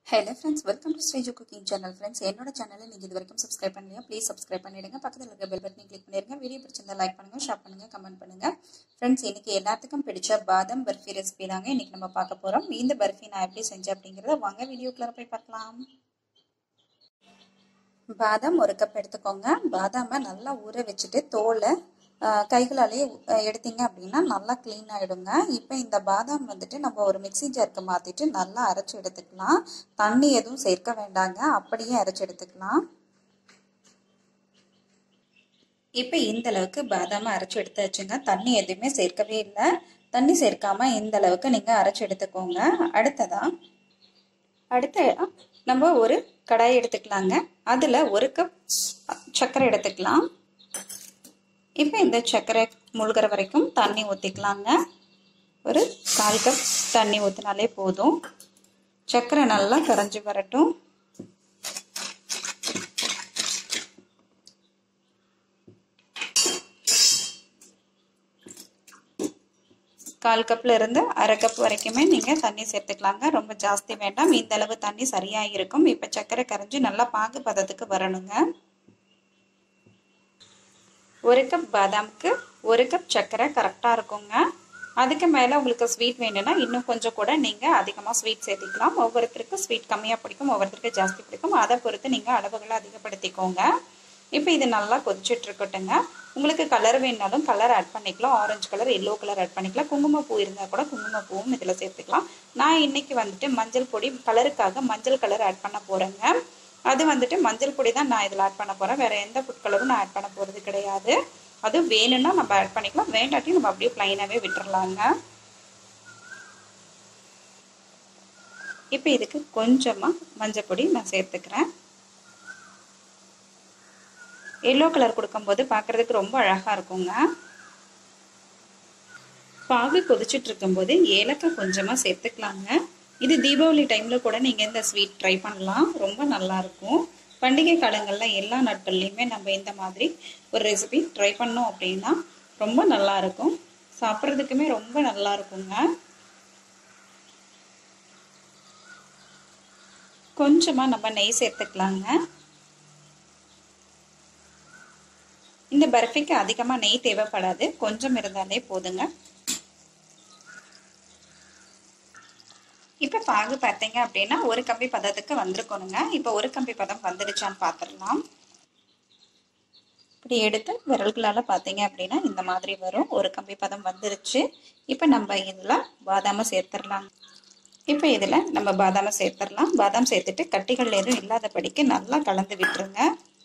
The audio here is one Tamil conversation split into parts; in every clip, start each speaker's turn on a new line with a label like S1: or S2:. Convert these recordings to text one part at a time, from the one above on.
S1: hello friends welcome to Sreeju cooking channel friends என்னோட சேனலை நீங்கள் இது வரைக்கும் சப்ஸ்கிரைப் பண்ணலையா ப்ளீஸ் சப்ஸ்கிரைப் பண்ணிடுங்க பக்கத்தில் இருக்க பெல் பட்டனை கிளிக் பண்ணிடுங்க வீடியோ பிடிச்சிருந்தா லைக் பண்ணுங்கள் ஷேர் பண்ணுங்கள் கமெண்ட் பண்ணுங்கள் ஃப்ரெண்ட்ஸ் இன்னைக்கு எல்லாத்துக்கும் பிடிச்ச பாதாம் பர்ஃபி ரெசிபி தாங்க இன்னைக்கு நம்ம பார்க்க போகிறோம் இந்த பர்ஃபி நான் எப்படி செஞ்சேன் அப்படிங்கிறத வாங்க வீடியோக்குள்ள போய் பார்க்கலாம் பாதாம் ஒரு கப் எடுத்துக்கோங்க பாதாமை நல்லா ஊற வச்சுட்டு தோலை கைகளாலே எடுத்தீங்க அப்படின்னா நல்லா க்ளீன் ஆகிடுங்க இப்போ இந்த பாதாம் வந்துட்டு நம்ம ஒரு மிக்சி ஜாருக்கு மாற்றிட்டு நல்லா அரைச்சி எடுத்துக்கலாம் தண்ணி எதுவும் சேர்க்க வேண்டாங்க அப்படியே அரைச்சி எடுத்துக்கலாம் இப்போ இந்த அளவுக்கு பாதாமை அரைச்சி எடுத்தாச்சுங்க தண்ணி எதுவுமே சேர்க்கவே இல்லை தண்ணி சேர்க்காம இந்த அளவுக்கு நீங்கள் அரைச்சி எடுத்துக்கோங்க அடுத்ததா அடுத்த நம்ம ஒரு கடாய் எடுத்துக்கலாங்க அதில் ஒரு கப் சர்க்கரை எடுத்துக்கலாம் இப்போ இந்த சர்க்கரை முழுகிற வரைக்கும் தண்ணி ஊற்றிக்கலாங்க ஒரு கால் கப் தண்ணி ஊற்றினாலே போதும் சர்க்கரை நல்லா கரைஞ்சி வரட்டும் கால் கப்பில் இருந்து அரை கப் வரைக்குமே நீங்கள் தண்ணி சேர்த்துக்கலாங்க ரொம்ப ஜாஸ்தி வேண்டாம் இந்த அளவு தண்ணி சரியாக இருக்கும் இப்போ சர்க்கரை கரைஞ்சி நல்லா பாகு பதத்துக்கு வரணுங்க ஒரு கப் பாதாமுக்கு ஒரு கப் சர்க்கரை கரெக்டாக இருக்குங்க அதுக்கு மேலே உங்களுக்கு ஸ்வீட் வேணும்னா இன்னும் கொஞ்சம் கூட நீங்கள் அதிகமாக ஸ்வீட் சேர்த்திக்கலாம் ஒவ்வொருத்தருக்கு ஸ்வீட் கம்மியாக பிடிக்கும் ஒவ்வொருத்தருக்கு ஜாஸ்தி பிடிக்கும் அதை பொறுத்து நீங்கள் அளவுகளை அதிகப்படுத்திக்கோங்க இப்போ இது நல்லா கொதிச்சுட்டு இருக்கட்டுங்க உங்களுக்கு கலர் வேணாலும் கலர் ஆட் பண்ணிக்கலாம் orange colour yellow colour add பண்ணிக்கலாம் குங்குமப்பூ இருந்தால் கூட குங்குமப்பூவும் இதில் சேர்த்துக்கலாம் நான் இன்னைக்கு வந்துட்டு மஞ்சள் பொடி கலருக்காக மஞ்சள் கலர் ஆட் பண்ண போகிறேங்க அது வந்துட்டு மஞ்சள் பொடி தான் நான் இதில் ஆட் பண்ண போகிறேன் வேறு எந்த ஃபுட் கலரும் நான் ஆட் பண்ண போகிறது கிடையாது அது வேணும்னா நம்ம ஆட் பண்ணிக்கலாம் வேண்டாட்டி நம்ம அப்படியே ப்ளைனாகவே விட்டுறலாங்க இப்போ இதுக்கு கொஞ்சமாக மஞ்சள் பொடி நான் சேர்த்துக்கிறேன் எல்லோ கலர் கொடுக்கும்போது பார்க்குறதுக்கு ரொம்ப அழகாக இருக்குங்க பாகு கொதிச்சுட்டு இருக்கும்போது ஏலக்காய் கொஞ்சமாக சேர்த்துக்கலாங்க இது தீபாவளி டைமில் கூட நீங்கள் இந்த ஸ்வீட் ட்ரை பண்ணலாம் ரொம்ப நல்லாயிருக்கும் பண்டிகை காலங்களில் எல்லா நாட்கள்லையுமே நம்ம இந்த மாதிரி ஒரு ரெசிபி ட்ரை பண்ணோம் அப்படின்னா ரொம்ப நல்லாயிருக்கும் சாப்பிட்றதுக்குமே ரொம்ப நல்லா இருக்குங்க கொஞ்சமாக நம்ம நெய் சேர்த்துக்கலாங்க இந்த பர்ஃபிக்கு அதிகமாக நெய் தேவைப்படாது கொஞ்சம் இருந்தாலே போதுங்க இப்போ பாகு பார்த்தீங்க அப்படின்னா ஒரு கம்பி பதத்துக்கு வந்திருக்கணுங்க இப்போ ஒரு கம்பி பதம் வந்துடுச்சான்னு பார்த்துடலாம் இப்படி எடுத்து விரல்களால் பார்த்தீங்க அப்படின்னா இந்த மாதிரி வரும் ஒரு கம்பி பதம் வந்துருச்சு இப்போ நம்ம இதில் பாதாமை சேர்த்துடலாம் இப்போ இதில் நம்ம பாதாமை சேர்த்துடலாம் பாதாம் சேர்த்துட்டு கட்டிகள் எதுவும் இல்லாதபடிக்கு நல்லா கலந்து விட்டுருங்க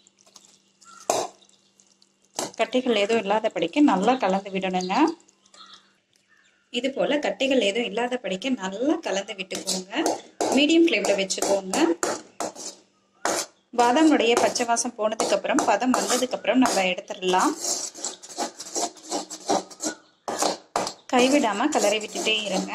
S1: கட்டிகள் எதுவும் இல்லாதபடிக்கு நல்லா கலந்து விடணுங்க இது போல் கட்டிகள் எதுவும் இல்லாதபடிக்கு நல்லா கலந்து விட்டுக்கோங்க மீடியம் ஃப்ளேமில் வச்சுக்கோங்க பாதாமுடைய பச்சை வாசம் போனதுக்கப்புறம் பதம் வந்ததுக்கப்புறம் நம்ம எடுத்துடலாம் கைவிடாமல் கலரை விட்டுட்டே இருங்க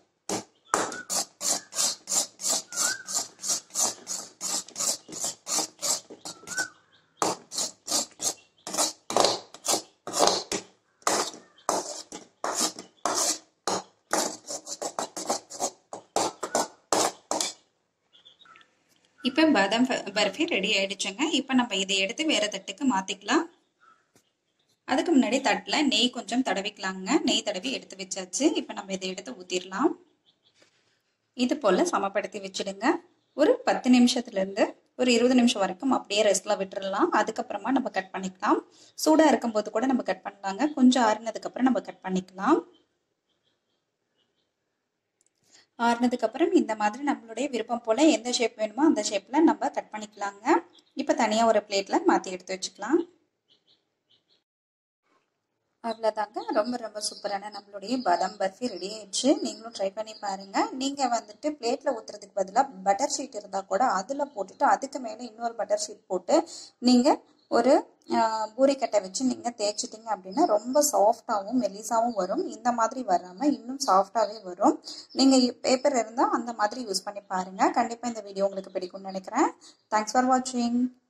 S1: இப்போ பாதாம் பர்ஃபி ரெடி ஆயிடுச்சுங்க இப்போ நம்ம இதை எடுத்து வேற தட்டுக்கு மாற்றிக்கலாம் அதுக்கு முன்னாடி தட்டில் நெய் கொஞ்சம் தடவிக்கலாங்க நெய் தடவி எடுத்து வச்சாச்சு இப்போ நம்ம இதை எடுத்து ஊற்றிடலாம் இது போல் சமப்படுத்தி வச்சுடுங்க ஒரு பத்து நிமிஷத்துலேருந்து ஒரு இருபது நிமிஷம் வரைக்கும் அப்படியே ரெஸ்ட்டில் விட்டுறலாம் அதுக்கப்புறமா நம்ம கட் பண்ணிக்கலாம் சூடாக இருக்கும்போது கூட நம்ம கட் பண்ணலாங்க கொஞ்சம் ஆறுனதுக்கப்புறம் நம்ம கட் பண்ணிக்கலாம் ஆறுனதுக்கப்புறம் இந்த மாதிரி நம்மளுடைய விருப்பம் போல் எந்த ஷேப் வேணுமோ அந்த ஷேப்பில் நம்ம கட் பண்ணிக்கலாங்க இப்போ தனியாக ஒரு பிளேட்டில் மாற்றி எடுத்து வச்சுக்கலாம் அவ்வளோதாங்க ரொம்ப ரொம்ப சூப்பரான நம்மளுடைய பாதாம் பர்ஃபி ரெடி ஆயிடுச்சு நீங்களும் ட்ரை பண்ணி பாருங்கள் நீங்கள் வந்துட்டு பிளேட்டில் ஊற்றுறதுக்கு பதிலாக பட்டர் ஷீட் இருந்தால் கூட அதில் போட்டுட்டு அதுக்கு மேலே இன்னொரு பட்டர் ஷீட் போட்டு நீங்கள் ஒரு பூரிக்கட்டை வச்சு நீங்கள் தேய்ச்சிட்டிங்க அப்படின்னா ரொம்ப சாஃப்டாகவும் மெலிசாகவும் வரும் இந்த மாதிரி வராமல் இன்னும் சாஃப்டாகவே வரும் நீங்கள் பேப்பர் இருந்தால் அந்த மாதிரி யூஸ் பண்ணி பாருங்கள் கண்டிப்பாக இந்த வீடியோ உங்களுக்கு பிடிக்கும்னு நினைக்கிறேன் தேங்க்ஸ் ஃபார் வாட்சிங்